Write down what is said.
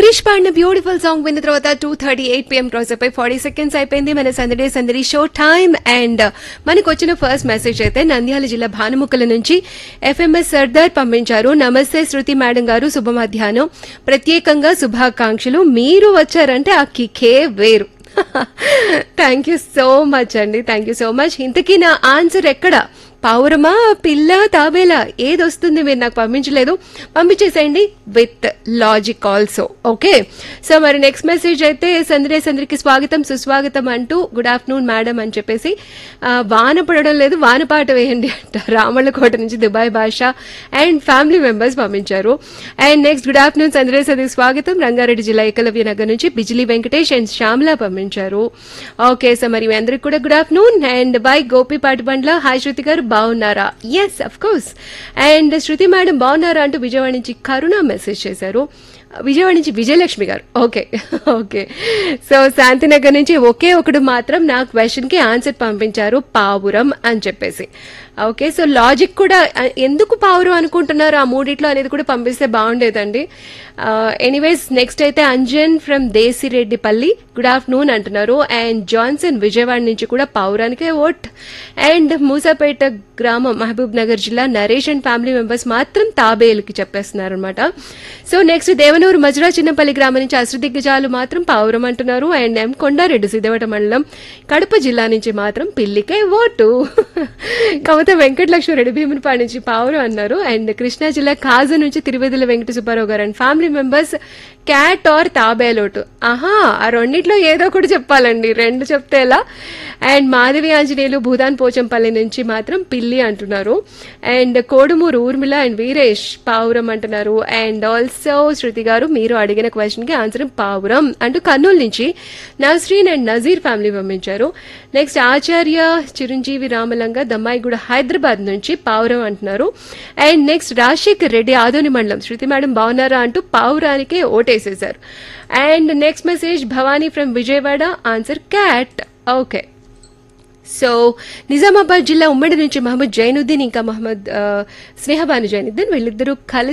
హరీష్ పాడిన beautiful song విన్న తర్వాత two thirty eight PM cross అయిపోయి ఫార్టీ సెకండ్స్ అయిపోయింది మన సందడే సందడి షో టైమ్ అండ్ మనకు వచ్చిన ఫస్ట్ మెసేజ్ అయితే నంద్యాల జిల్లా భానుముక్కల నుంచి ఎఫ్ఎంఎస్ సర్దార్ పంపించారు నమస్తే శృతి మేడం గారు శుభ మధ్యాహ్నం ప్రత్యేకంగా శుభాకాంక్షలు మీరు వచ్చారంటే ఆ కికే వేరు థ్యాంక్ యూ సో మచ్ అండి థ్యాంక్ యూ సో మచ్ ఇంతకీ నా ఆన్సర్ ఎక్కడ పావురమా పిల్ల తాబేలా ఏది వస్తుంది మీరు నాకు పంపించలేదు పంపించేసేయండి with logic also okay so మరి నెక్స్ట్ మెసేజ్ అయితే సందరే సందరికి స్వాగతం సుస్వాగతం అంటూ గుడ్ ఆఫ్టర్నూన్ మేడం అని చెప్పేసి ఆ, వాన పడడం లేదు వాన పాట వేయండి అంట రామళ్ళకోట నుంచి Dubai Basha and family members పంపించారు అండ్ నెక్స్ట్ గుడ్ ఆఫ్టర్నూన్ సందరే సందరికి స్వాగతం రంగారెడ్డి జిల్లా ఏకలవ్య నగర్ నుంచి బిజిలీ వెంకటేష్ అండ్ శ్యామ్లా పంపించారు ఓకే సో మరి మీ అందరికి కూడా good afternoon and by Gopi Patibandla hi Shruti garu బాగున్నారా yes of course and Shruti madam బాగున్నారా అంటూ విజయవాడ నుంచి కరుణ మెసేజ్ చేశారు విజయవాడ నుంచి విజయలక్ష్మి గారు ఓకే ఓకే సో శాంతినగర్ నుంచి ఒకే ఒకడు మాత్రం నా క్వశ్చన్ కి ఆన్సర్ పంపించారు పావురం అని చెప్పేసి ఓకే సో లాజిక్ కూడా ఆ, ఎందుకు పావురం అనుకుంటున్నారు ఆ మూడిట్లో అనేది కూడా పంపిస్తే బాగుండేదండి ఎనీవేస్ నెక్స్ట్ అయితే Anjan from Desireddipalli good afternoon అంటున్నారు అండ్ జాన్సన్ విజయవాడ నుంచి కూడా పావురానికే ఓట్ అండ్ మూసాపేట గ్రామం మహబూబ్ నగర్ జిల్లా నరేష్ అండ్ ఫ్యామిలీ మెంబర్స్ మాత్రం తాబేలుకి చెప్పేస్తున్నారు అనమాట సో నెక్స్ట్ దేవనూరు మజురా చిన్నపల్లి గ్రామం నుంచి అశ్రుదిగ్గజాలు మాత్రం పావురం అంటున్నారు అండ్ ఎం కొండారెడ్డి సిద్ధవట మండలం కడప జిల్లా నుంచి మాత్రం పిల్లికే ఓటు కాకపోతే వెంకటలక్ష్మి రెడ్డి భీమునిపాడు నుంచి పావురం అన్నారు అండ్ కృష్ణా జిల్లా కాజా నుంచి Tiruvedula Venkata Subbarao garu and family members cat or తాబేలోటు ఆహా ఆ రెండిట్లో ఏదో ఒకటి చెప్పాలండి రెండు చెప్తే ఎలా అండ్ మాధవి ఆంజనేయులు భూదాన్ పోచంపల్లి నుంచి మాత్రం పిల్లి అంటున్నారు అండ్ కోడుమూరు ఊర్మిళ అండ్ వీరేష్ పావురం అంటున్నారు అండ్ ఆల్సో శృతి గారు మీరు అడిగిన క్వశ్చన్ కి ఆన్సర్ పావురం అంటూ కర్నూలు నుంచి నస్రీన్ అండ్ నజీర్ ఫ్యామిలీ పంపించారు నెక్స్ట్ ఆచార్య చిరంజీవి రామలంగ దమ్మాయిగూడ హైదరాబాద్ నుంచి పావురం అంటున్నారు అండ్ నెక్స్ట్ రాజశేఖర్ రెడ్డి ఆదోని మండలం శృతి మేడం బాగున్నారా అంటూ పావురానికే ఓటేసేశారు and next message Bhavani from Vijayawada answer cat okay so Nizamabad జిల్లా ఉమ్మడి నుంచి మహమ్మద్ జైనుద్దీన్ ఇంకా మహమ్మద్ ఆ, స్నేహబాను జైనుద్దీన్ వీళ్ళిద్దరూ కలిసి